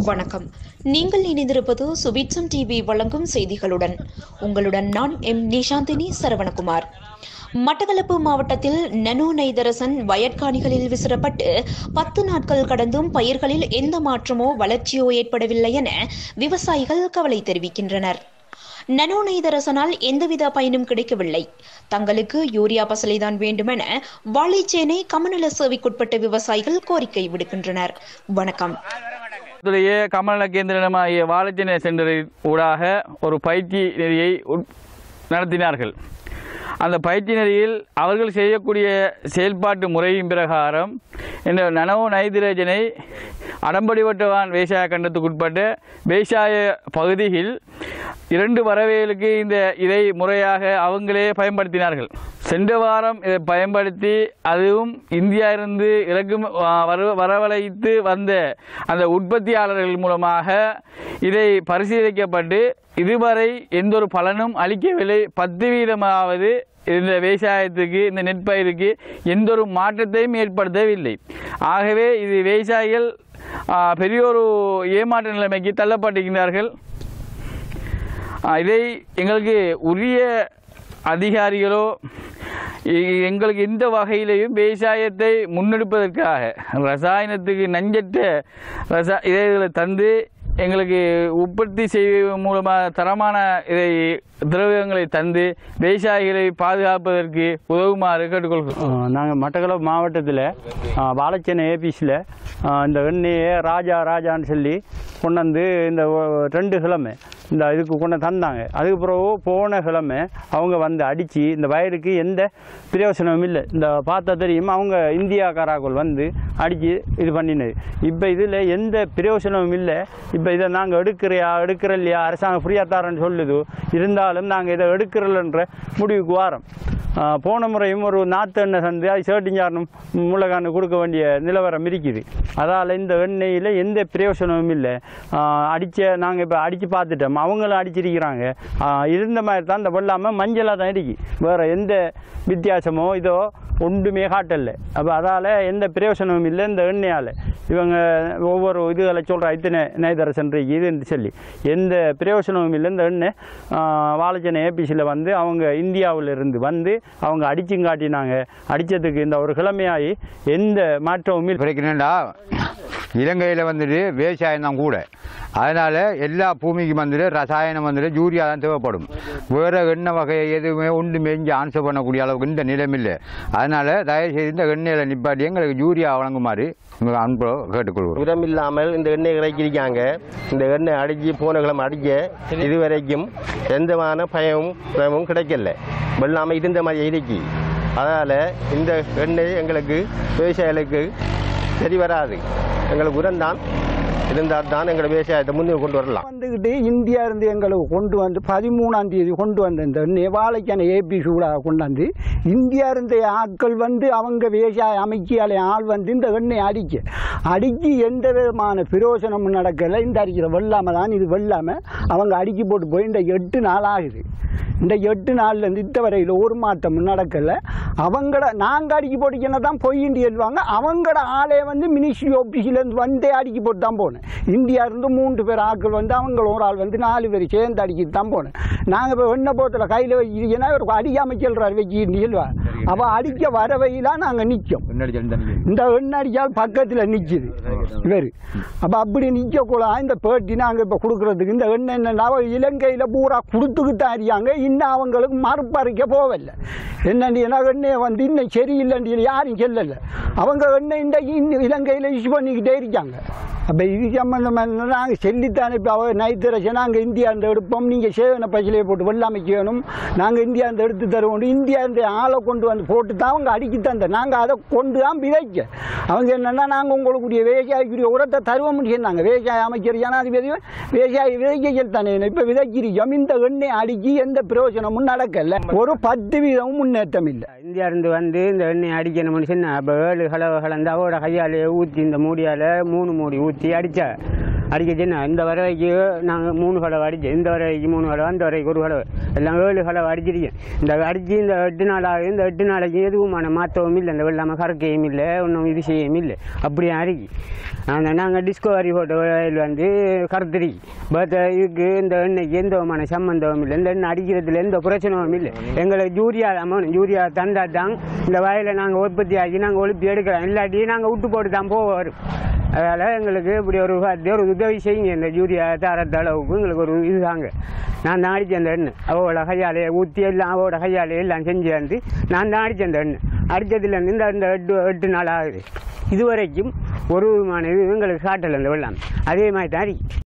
வணக்கம் நீங்கள் இணைந்திருப்பது சுபிட்சம் டிவி வழங்கும் செய்திகளுடன் உங்களுடன் நான் எம் நிஷாந்தினி சரவணகுமார் மட்டக்களப்பு மாவட்டத்தில் நனோ நெய்தரசன் வயற்காணிகளில் விசிறப்பட்டு பத்து நாட்கள் கடந்தும் பயிர்களில் எந்த மாற்றமோ வளர்ச்சியோ ஏற்படவில்லை என விவசாயிகள் கவலை தெரிவிக்கின்றனர் நனோ நெய்தரசனால் எந்தவித பயனும் கிடைக்கவில்லை தங்களுக்கு யூரியா பசலைதான் வேண்டுமென வாழைச்சேனை கமநல சேவைக்குட்பட்ட விவசாயிகள் கோரிக்கை விடுக்கின்றனர் வணக்கம் துறைய கமநல கேந்திரமாகிய வாழைச்சேனை சென்டரின் ஊடாக ஒரு பயிற்சி நெறியை உட்- நடத்தினார்கள் அந்த பயிற்சி நெறியில் அவர்கள் செய்யக்கூடிய செயல்பாட்டு முறையின் பிரகாரம் இந்த நனவு நைதிரஜனை அடம்படிவட்டவான் விவசாய கண்டத்துக்குட்பட்ட விவசாய பகுதியில் இரண்டு வரவேலுக்கு இந்த இதை முறையாக அவங்களே பயன்படுத்தினார்கள் சென்ற வாரம் இதை பயன்படுத்தி அதுவும் இந்தியா இருந்து இறக்கும் வர வரவழைத்து வந்த அந்த உற்பத்தியாளர்கள் மூலமாக இதை பரிசீலிக்கப்பட்டு இதுவரை எந்த ஒரு பலனும் அளிக்கவில்லை பத்து வீதமாவது இந்த விவசாயத்துக்கு இந்த நெற்பயிருக்கு எந்த ஒரு மாற்றத்தையும் ஏற்படுத்தவில்லை ஆகவே இது விவசாயிகள் ஆ, பெரிய ஒரு ஏமாற்ற நிலைமைக்கு தள்ளப்பட்டிருக்கிறார்கள் ஆ, இதை எங்களுக்கு உரிய அதிகாரிகளோ எ- எங்களுக்கு எந்த வகையிலையும் விவசாயத்தை முன்னெடுப்பதற்காக ரசாயனத்துக்கு நஞ்சற்ற ரசா இதைகளை தந்து எங்களுக்கு உற்பத்தி செய்வதன் மூலமாக தரமான இதை திரவியங்களை தந்து விவசாயிகளை பாதுகாப்பதற்கு உதவுமாறு கேட்டுக்கொள்கிறோம் நாங்கள் மட்டக்களப்பு மாவட்டத்தில் வாழைச்சேனை ஏபிஸில் இந்த எண்ணெயை ராஜா ராஜான்னு சொல்லி கொண்டாந்து இந்த ஒ- ரெண்டு கிழமை இந்த இதுக்கு கொண்டு தந்தாங்க அதுக்கு பிறகு போன கிழமை அவங்க வந்து அடித்து இந்த வயலுக்கு எந்த பிரயோசனமும் இல்லை இந்த பார்த்தா தெரியும் அவங்க இந்தியாக்காராக்கள் வந்து அடித்து இது பண்ணினது இப்போ இதில் எந்த பிரயோசனமும் இல்லை இப்போ இதை நாங்கள் எடுக்கிறையா எடுக்கிற இல்லையா அரசாங்கம் ஃப்ரீயாக தரேன்னு சொல்லுது இருந்தாலும் நாங்கள் இதை எடுக்கிறலன்ற முடிவுக்கு வாரோம் ஆஹ் போன முறையும் ஒரு நாற்று எண்ணெய் சந்து அது சேட்டிஞ்சாரணும் முளைகான்னு கொடுக்க வேண்டிய நிலவரம் இருக்குது அதால் இந்த எண்ணெயில் எந்த பிரயோசனமும் இல்லை அடித்த நாங்கள் இப்போ அடித்து பார்த்துட்டோம் அவங்களும் அடிச்சிருக்கிறாங்க ஆஹ் இருந்த மாதிரி தான் இந்த வெள்ளாமல் மஞ்சளாக தான் இருக்கு வேறு எந்த வித்தியாசமோ இதோ ஒன்றுமே காட்டல அப்போ அதால் எந்த பிரயோசனமும் இல்லை இந்த எண்ணெயால் இவங்க ஒவ்வொரு இதுகளை சொல்கிற இத்தனை நெய்தரசன் இருக்கு இதுன்னு சொல்லி எந்த பிரயோசனமும் இல்லை இந்த எண்ணெய் வாழைச்சனை ஏபிசியில் வந்து அவங்க இந்தியாவில் இருந்து வந்து அவங்க அடிச்சும் காட்டினாங்க அடித்ததுக்கு இந்த ஒரு கிழமையாகி எந்த மாற்றமும் இல்லை பிறகுனா இலங்கையில் வந்துட்டு விவசாயம் தான் கூட அதனால் எல்லா பூமிக்கும் வந்துட்டு ரசாயனம் வந்துட்டு யூரியா தான் தேவைப்படும் வேறு எண்ணெய் வகை எதுவுமே ஒன்று மேய்ஞ்சி ஆன்சர் பண்ணக்கூடிய அளவுக்கு இந்த நிலைமில்லை அதனால் தயவுசெய்து இந்த எண்ணெயில் நிப்பாட்டி எங்களுக்கு யூரியா வழங்குமாறு உங்களுக்கு அன்பு கேட்டுக்கொள்வோம் உரம் இல்லாமல் இந்த எண்ணெய் இறக்கியிருக்காங்க இந்த எண்ணெய் அடிச்சு போன கிழமை அடிக்க இதுவரைக்கும் எந்தமான பயமும் பயமும் கிடைக்கல வெள்ளாமல் இருந்த மாதிரி இருக்கு அதனால் இந்த எண்ணெய் எங்களுக்கு விவசாயிகளுக்கு சரி வராது எங்களுக்கு உரம் தான் இருந்தால் தான் எங்களை விவசாயத்தை முன்னே கொண்டு வரலாம் வந்துக்கிட்டு இந்தியா இருந்து எங்களுக்கு கொண்டு வந்து பதிமூணாம் தேதி கொண்டு வந்த இந்த நெவாலைக்கான ஏபி சூடாக கொண்டாந்து இந்தியா இருந்த ஆட்கள் வந்து அவங்க விவசாய அமைச்சியாலே ஆள் வந்து இந்த எண்ணெய் அடிக்க அடிச்சு எந்த விதமான பிரயோசனமும் நடக்கலை இந்த அடிக்கிற வெள்ளாம தான் இது வெள்ளாம அவங்க அடிக்கி போட்டு போய் இந்த எட்டு நாள் ஆகுது இந்த எட்டு நாள்லேருந்து இந்த வரையில் ஒரு மாற்றமும் நடக்கலை அவங்கள நாங்கள் அடிக்கி போட்டுக்கினா தான் பொய்யின்றி எழுவாங்க அவங்களோட ஆளே வந்து மினிஸ்ட்ரி ஆஃபீஸ்லேருந்து வந்தே அடிக்கி போட்டு தான் போனேன் இந்தியா இருந்து மூன்று பேர் ஆட்கள் வந்து அவங்க ஒரு ஆள் வந்து நாலு பேர் சேர்ந்து அடிக்கிட்டு தான் போனேன் நாங்கள் இப்போ எண்ணெய் போத்தில் கையில் வச்சிருக்கேன்னா ஒரு அடிக்காமல் சொல்கிறார் வச்சுக்கிட்டு சொல்வா அவள் அடிக்க வர வகையிலாம் நாங்கள் நிற்கும் இந்த எண்ணெய் அடிச்சால் பக்கத்தில் நிற்கிது இவர் அப்போ அப்படி நிற்கக்கூடாது இந்த பேட்டி நாங்கள் இப்போ கொடுக்குறதுக்கு இந்த எண்ணெய் என்னன்னா இலங்கையில் பூரா கொடுத்துக்கிட்டு தான் அறியாங்க இன்னும் அவங்களுக்கு மறுப்பறிக்க போகல என்னண்டினா எண்ணெயை வந்து இன்னும் சரியில்லைன்னு யாரும் சொல்லலை அவங்க எண்ணெய் இன்றைக்கு இன்னும் இலங்கையில் யூஸ் பண்ணிக்கிட்டே இருக்காங்க அப்போ இது சம்மந்தமாக நாங்கள் சொல்லித்தானே இப்போ அவர் நைத்திரச்சு நாங்கள் இந்தியா இந்த எடுப்போம் நீங்கள் சேவன பசிலையை போட்டு வெள்ளாமைக்கு வேணும் நாங்கள் இந்தியா இந்த எடுத்து தருவோம் இந்தியா இந்த ஆளை கொண்டு வந்து போட்டு தான் அவங்க அடிக்கி தந்த நாங்கள் அதை கொண்டு தான் விதைக்க அவங்க என்னென்னா நாங்கள் உங்களுக்குரிய விவசாயிக்குரிய உரத்தை தருவோம் சொன்னாங்க விவசாய அமைச்சர் ஜனாதிபதி விவசாயி விதைக்க தானே இப்போ விதைக்கிறோம் இந்த எண்ணெய் அடிக்கி எந்த பிரயோஜனமும் நடக்கல ஒரு பத்து வீதமும் முன்னேற்றம் இல்லை இந்தியா இருந்து வந்து இந்த எண்ணெய் அடிக்கணும்னு சொன்னேன் அப்போ ஏழு கலவை கலந்து அவரோட கையாலே ஊற்றி இந்த மூடியால் மூணு மூடி ஊற்றி அடித்தா அடிக்க சின்ன இந்த வரைக்கு நாங்கள் மூணு கடவை அடித்தோம் இந்த வரைக்கு மூணு கடவை அந்த வரைக்கு ஒரு கடவை எல்லாம் ஏழு கடவை அடிச்சிருக்கேன் இந்த அடித்து இந்த எட்டு நாளாக இந்த எட்டு நாளைக்கு எதுவுமான மாற்றவும் இல்லை இந்த வெள்ளாமல் கறக்கையும் இல்லை ஒன்றும் இது செய்யவும் இல்லை அப்படியே அரிக்கி அந்த நாங்கள் டிஸ்கவரி ஹோட்டல் வந்து கருத்துரி பட் இதுக்கு இந்த எண்ணெய்க்கு எந்த விதமான சம்பந்தமும் இல்லை இந்த எண்ணெய் அடிக்கிறதுல எந்த பிரச்சனையும் இல்லை எங்களுக்கு யூரியா அமௌண்ட் யூரியா தந்தா தான் இந்த வயலில் நாங்கள் உற்பத்தி ஆகி நாங்கள் ஒழுப்பி எடுக்கிறோம் இல்லாட்டி நாங்கள் விட்டு போட்டு தான் போக வரும் அதனால் எங்களுக்கு இப்படி ஒரு வார்த்தை ஒரு உதவி செய்யுங்க இந்த யூரியா தரத்த அளவுக்கு எங்களுக்கு ஒரு இது தாங்க நான் தான் அடித்தேன் அந்த எண்ணெய் அவளோட கையாலே ஊற்றி எல்லாம் அவளோட கையாலே எல்லாம் செஞ்சு வந்து நான் தான் அடித்தேன் அந்த எண்ணெய் அடித்ததுலேருந்து இந்த இந்த எட்டு எட்டு நாள் ஆகுது இதுவரைக்கும் ஒரு விதமான இது எங்களுக்கு காட்டலை இந்த வெள்ளம் அதே மாதிரி தான் அடி